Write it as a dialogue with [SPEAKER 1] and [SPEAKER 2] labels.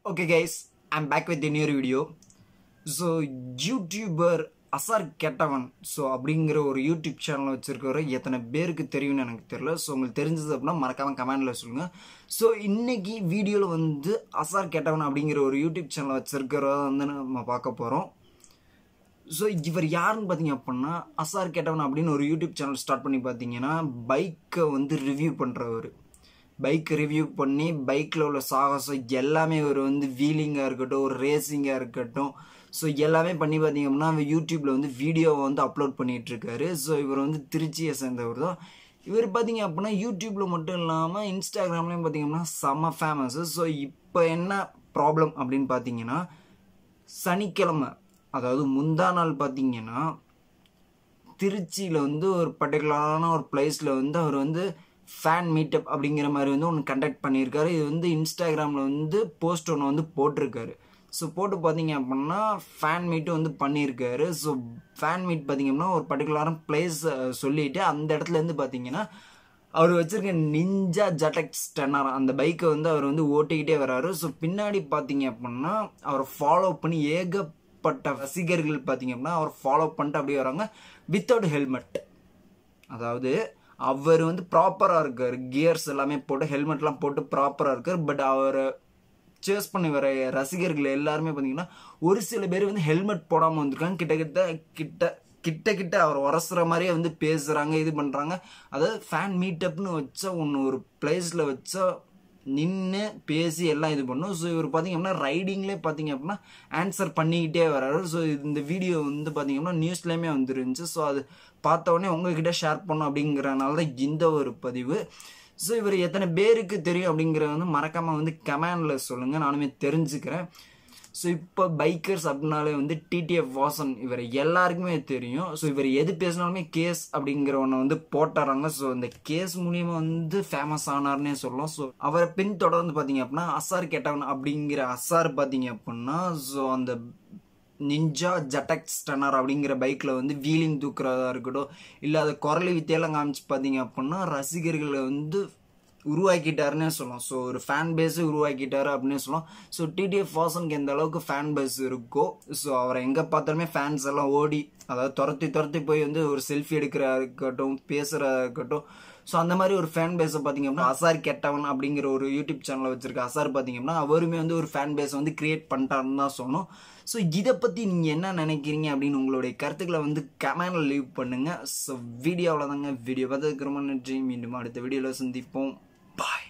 [SPEAKER 1] okay guys I'm back with new video so YouTuber Azhar கெட்டவன் so அப்படிங்கிற ஒரு YouTube channel வச்சிருக்கிற எத்தனை பேருக்கு தெரியும்னு எனக்கு தெரியல ஸோ உங்களுக்கு தெரிஞ்சது அப்படின்னா மறக்காம கமெண்ட்ல சொல்லுங்க ஸோ இன்னைக்கு வீடியோவில் வந்து அசார் கெட்டவன் அப்படிங்கிற ஒரு யூடியூப் சேனல் வச்சிருக்கிறத வந்து நம்ம பார்க்க போகிறோம் ஸோ இவர் யாருன்னு பார்த்தீங்க அப்படின்னா அசார் கேட்டவன் அப்படின்னு ஒரு யூடியூப் சேனல் ஸ்டார்ட் பண்ணி பார்த்தீங்கன்னா பைக்கை வந்து ரிவ்யூ பண்ணுறவர் பைக் ரிவ்யூ பண்ணி பைக்கில் உள்ள சாகசம் எல்லாமே இவர் வந்து வீலிங்காக இருக்கட்டும் ஒரு ரேசிங்காக இருக்கட்டும் ஸோ எல்லாமே பண்ணி பார்த்தீங்க அப்படின்னா அவர் யூடியூப்பில் வந்து வீடியோவை வந்து அப்லோட் பண்ணிட்டு இருக்காரு ஸோ இவர் வந்து திருச்சியை சேர்ந்தவர் தான் இவர் பார்த்தீங்க அப்படின்னா யூடியூப்பில் மட்டும் இல்லாமல் இன்ஸ்டாகிராம்லேயும் பார்த்தீங்கன்னா செம்ம ஃபேமஸ் ஸோ இப்போ என்ன ப்ராப்ளம் அப்படின்னு பார்த்தீங்கன்னா சனிக்கிழமை அதாவது முந்தா நாள் பார்த்தீங்கன்னா திருச்சியில் வந்து ஒரு பர்டிகுலரான ஒரு பிளேஸில் வந்து அவர் வந்து ஃபேன் மீட்டப் அப்படிங்கிற மாதிரி வந்து ஒன்று கண்டக்ட் பண்ணியிருக்காரு இது வந்து இன்ஸ்டாகிராமில் வந்து போஸ்ட் ஒன்று வந்து போட்டிருக்காரு ஸோ போட்டு பார்த்தீங்க அப்படின்னா ஃபேன் மீட்டும் வந்து பண்ணியிருக்காரு ஸோ ஃபேன் மீட் பார்த்தீங்கன்னா ஒரு பர்டிகுலரான பிளேஸ் சொல்லிட்டு அந்த இடத்துலேருந்து பார்த்தீங்கன்னா அவர் வச்சிருக்க நிஞ்சா ஜட்டக்ஸ் டென்னர் அந்த பைக்கை வந்து அவர் வந்து ஓட்டிக்கிட்டே வராரு ஸோ பின்னாடி பார்த்தீங்க அப்படின்னா அவரை ஃபாலோ பண்ணி ஏகப்பட்ட ரசிகர்கள் பார்த்தீங்க அப்படின்னா அவர் ஃபாலோ பண்ணிட்டு அப்படியே வராங்க வித்தவுட் ஹெல்மெட் அதாவது அவர் வந்து ப்ராப்பராக இருக்கார் கியர்ஸ் எல்லாமே போட்டு ஹெல்மெட்லாம் போட்டு ப்ராப்பராக இருக்கார் பட் அவர் சேஸ் பண்ணி வர ரசிகர்கள் எல்லாருமே பார்த்தீங்கன்னா ஒரு சில பேர் வந்து ஹெல்மெட் போடாமல் வந்திருக்காங்க கிட்ட கிட்ட கிட்ட கிட்ட கிட்ட அவர் உரசுற மாதிரியே வந்து பேசுகிறாங்க இது பண்ணுறாங்க அதாவது ஃபேன் மீட்டப்னு வச்ச ஒன்று ஒரு பிளேஸில் வச்சா நின்று பேசி எல்லாம் இது பண்ணும் ஸோ இவர் பார்த்தீங்க அப்படின்னா ரைடிங்லேயே பார்த்தீங்க அப்படின்னா ஆன்சர் பண்ணிக்கிட்டே வர்றாரு ஸோ இந்த வீடியோ வந்து பார்த்தீங்க அப்படின்னா நியூஸ்லேயுமே வந்துருந்துச்சு ஸோ அது பார்த்த உடனே உங்ககிட்ட ஷேர் பண்ணும் அப்படிங்கிறனால தான் இந்த ஒரு பதிவு ஸோ இவர் எத்தனை பேருக்கு தெரியும் அப்படிங்கிறத வந்து மறக்காமல் வந்து கமெண்டில் சொல்லுங்கள் நானுமே தெரிஞ்சுக்கிறேன் ஸோ இப்போ பைக்கர்ஸ் அப்படின்னாலே வந்து டிடிஎஃப் வாசன் இவர் எல்லாருக்குமே தெரியும் ஸோ இவர் எது பேசினாலுமே கேஸ் அப்படிங்கிற ஒன்று வந்து போட்டுறாங்க ஸோ இந்த கேஸ் மூலியமா வந்து ஃபேமஸ் ஆனார்னே சொல்லலாம் ஸோ அவரை பின் தொடர்ந்து பார்த்தீங்க அப்படின்னா அசார் கேட்டவன் அப்படிங்கிற அசார் பார்த்தீங்க அப்படின்னா ஸோ அந்த நிஞ்சா ஜட்டக்ஸ் டனர் அப்படிங்கிற பைக்கில் வந்து வீலிங் தூக்குறதா இருக்கட்டும் இல்லை அதை குரலி வித்தியெல்லாம் காமிச்சு பார்த்தீங்க அப்படின்னா ரசிகர்களை வந்து உருவாக்கிட்டாருன்னே சொல்லலாம் ஸோ ஒரு ஃபேன் பேஸை உருவாக்கிட்டாரு அப்படின்னு சொல்லலாம் ஸோ டிடிஎஃப் வாசனுக்கு எந்த அளவுக்கு ஃபேன் பேஸ் இருக்கோ ஸோ அவரை எங்கே பார்த்தாலுமே ஃபேன்ஸ் எல்லாம் ஓடி அதாவது துரத்தி துரத்தி போய் வந்து ஒரு செல்ஃபி எடுக்கிறா இருக்கட்டும் பேசுகிறதா இருக்கட்டும் ஸோ அந்த மாதிரி ஒரு ஃபேன் பேஸை பார்த்தீங்க அப்படின்னா அசார் கெட்டவன் அப்படிங்கிற ஒரு யூடியூப் சேனலை வச்சிருக்க அசார் பார்த்தீங்க அப்படின்னா அவருமே வந்து ஒரு ஃபேன் பேஸை வந்து கிரியேட் பண்ணிட்டாருன்னு தான் சொன்னோம் ஸோ இதை பற்றி நீங்கள் என்ன நினைக்கிறீங்க அப்படின்னு உங்களுடைய கருத்துக்களை வந்து கமெண்ட்ல லீவ் பண்ணுங்கள் ஸோ வீடியோவில் தாங்க வீடியோ பார்த்ததுக்கு ரொம்ப நன்றி மீண்டும் அடுத்த வீடியோவில் சந்திப்போம் பாய்